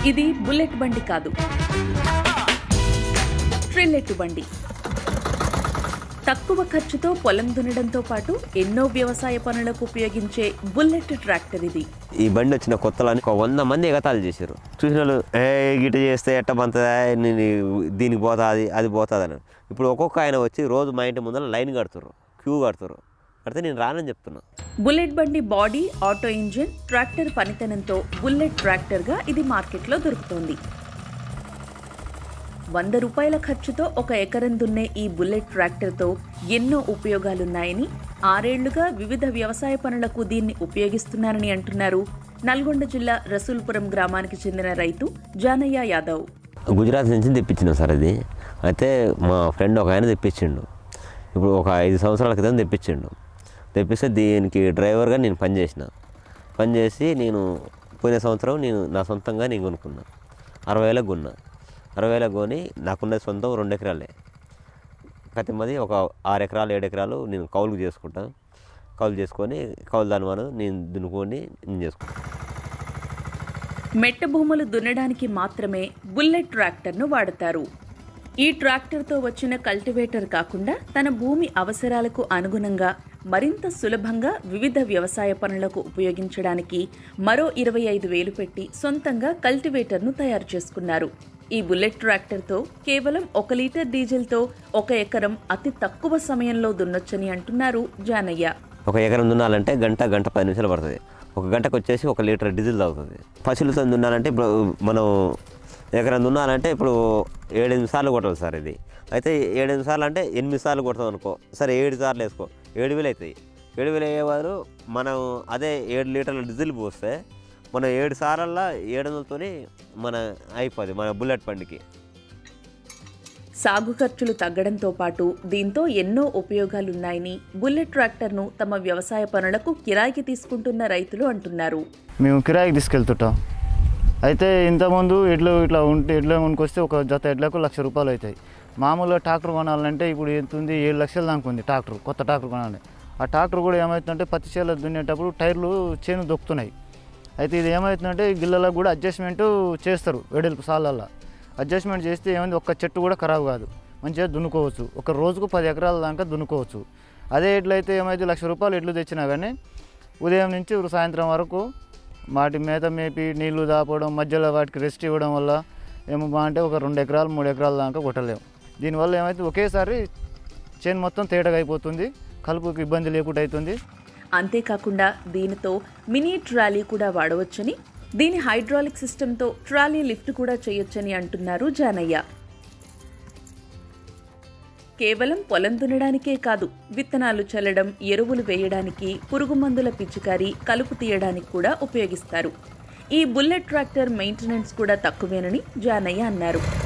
ఇది బుల్లెట్ బండి కాదు ట్రిల్లెట్టు బండి తక్కువ ఖర్చుతో పొలం దున్నడంతో పాటు ఎన్నో వ్యవసాయ పనులకు ఉపయోగించే బుల్లెట్ ట్రాక్టర్ ఇది ఈ బండి వచ్చిన కొత్తలో ఒక వంద మంది ఎగతాళి చేశారు చూసిన వాళ్ళు ఏ గిట చేస్తే ఎట్ట పంతదా నేను దీనికి పోతుంది అది పోతుంది అని ఇప్పుడు ఒక్కొక్క ఆయన వచ్చి రోజు మా ఇంటి ముందర లైన్ కడుతురు క్యూ కడుతురు కడితే నేను రానని చెప్తున్నా బుల్లెట్ బండి బాడీ ఆటో ఇంజిన్ ట్రాక్టర్ పనితనంతో బుల్లెట్ ట్రాక్టర్గా ఇది మార్కెట్లో దొరుకుతోంది వంద రూపాయల ఖర్చుతో ఒక ఎకరం దున్నే ఈ బుల్లెట్ ట్రాక్టర్తో ఎన్నో ఉపయోగాలున్నాయని ఆరేళ్లుగా వివిధ వ్యవసాయ పనులకు దీన్ని ఉపయోగిస్తున్నారని అంటున్నారు నల్గొండ జిల్లా రసూల్పురం గ్రామానికి చెందిన రైతు జానయ్య యాదవ్ గుజరాత్ నుంచి తెప్పించినాం సార్ ఇది అయితే మా ఫ్రెండ్ ఒక ఆయన తెప్పించిండు ఇప్పుడు ఒక ఐదు సంవత్సరాల క్రితం తెప్పించిండు తెప్పిస్తే దీనికి డ్రైవర్గా నేను పనిచేసిన పనిచేసి నేను పోయిన సంవత్సరం నేను నా సొంతంగా నేను కొనుక్కున్నా అరవై వేలకు కొన్నా అరవై వేలకు కొని నాకున్న సొంతం రెండు ఎకరాలే ప్రతి మంది ఒక ఆరు ఎకరాలు ఏడు ఎకరాలు నేను కౌలుకు చేసుకుంటా కౌలు చేసుకొని కౌలు దాని మనం నేను దున్నుకొని నేను చేసుకుంటాను మెట్ట భూములు దున్నడానికి మాత్రమే బుల్లెట్ ట్రాక్టర్ను వాడతారు ఈ ట్రాక్టర్తో వచ్చిన కల్టివేటర్ కాకుండా తన భూమి అవసరాలకు అనుగుణంగా మరింత సులభంగా వివిధ వ్యవసాయ పనులకు ఉపయోగించడానికి మరో ఇరవై ఐదు వేలు పెట్టి సొంతంగా కల్టివేటర్ను తయారు చేసుకున్నారు ఈ బుల్లెట్ ట్రాక్టర్తో కేవలం ఒక లీటర్ డీజిల్తో ఒక ఎకరం అతి తక్కువ సమయంలో దున్నొచ్చని అంటున్నారు జానయ్య ఒక ఎకరం దున్నాలంటే గంట గంట పది నిమిషాలు పడుతుంది ఒక గంటకు వచ్చేసి ఒక లీటర్ డీజిల్ తాగుతుంది పశువులతో దున్నాలంటే ఇప్పుడు మనం ఎకరం దున్నాలంటే ఇప్పుడు ఏడెనిమిది సార్లు కొట్టాలి సార్ ఇది అయితే ఏడెనిమిది సార్లు అంటే ఎనిమిది సార్లు కొడతాం అనుకో సరే ఏడు సార్లు వేసుకో ఏడు వేలు అవుతాయి ఏడు వేలు అయ్యేవారు మనం అదే ఏడు లీటర్ల డీజిల్ పోస్తే మనం ఏడు సార్లల్లో ఏడు వందలతోని మన అయిపోద్ది మన బుల్లెట్ బండికి సాగు ఖర్చులు తగ్గడంతో పాటు దీంతో ఎన్నో ఉపయోగాలున్నాయని బుల్లెట్ ట్రాక్టర్ను తమ వ్యవసాయ పనులకు కిరాయికి తీసుకుంటున్న రైతులు అంటున్నారు మేము కిరాయికి తీసుకెళ్తుంటాం అయితే ఇంతకుముందు ఎడ్లు ఇట్లా ఉంటే ఎడ్లు కొనుక్కొస్తే ఒక జత ఎడ్లకు లక్ష రూపాయలు అవుతాయి మామూలుగా ట్రాక్టర్ కొనాలంటే ఇప్పుడు ఎంత ఉంది ఏడు లక్షలు దాకా ఉంది ట్రాక్టర్ కొత్త ట్రాక్టర్ కొనాలి ఆ ట్రాక్టర్ కూడా ఏమవుతుందంటే పత్తి చేల దున్నేటప్పుడు టైర్లు చేను దొక్కుతున్నాయి అయితే ఇది ఏమవుతుందంటే గిల్లలకు కూడా అడ్జస్ట్మెంట్ చేస్తారు వెడల్పు సాలల్లో అడ్జస్ట్మెంట్ చేస్తే ఏమైంది ఒక్క చెట్టు కూడా ఖరాబ్ కాదు మంచిగా దున్నుకోవచ్చు ఒక రోజుకు పది ఎకరాల దాకా దున్నుకోవచ్చు అదే ఎడ్లయితే ఏమైతే లక్ష రూపాయలు ఎడ్లు తెచ్చినా కానీ ఉదయం నుంచి సాయంత్రం వరకు వాటి మేత మేపి నీళ్లు దాపడం మధ్యలో వాటికి రెస్ట్ ఇవ్వడం వల్ల ఏమో బా అంటే ఒక రెండు ఎకరాలు మూడు ఎకరాల దాకా కొట్టలేము దీనివల్ల ఏమైతే ఒకేసారి చేను మొత్తం తేటగా అయిపోతుంది కలుపుకి ఇబ్బంది లేకుండా అవుతుంది అంతేకాకుండా దీనితో మినీ ట్రాలీ కూడా వాడవచ్చని దీని హైడ్రాలిక్ సిస్టంతో ట్రాలీ లిఫ్ట్ కూడా చేయొచ్చని అంటున్నారు జానయ్య కేవలం పొలం దున్నడానికే కాదు విత్తనాలు చల్లడం ఎరువులు వేయడానికి పురుగు మందుల పిచికారీ కలుపు తీయడానికి కూడా ఉపయోగిస్తారు ఈ బుల్లెట్ ట్రాక్టర్ మెయింటెనెన్స్ కూడా తక్కువేనని జానయ్య అన్నారు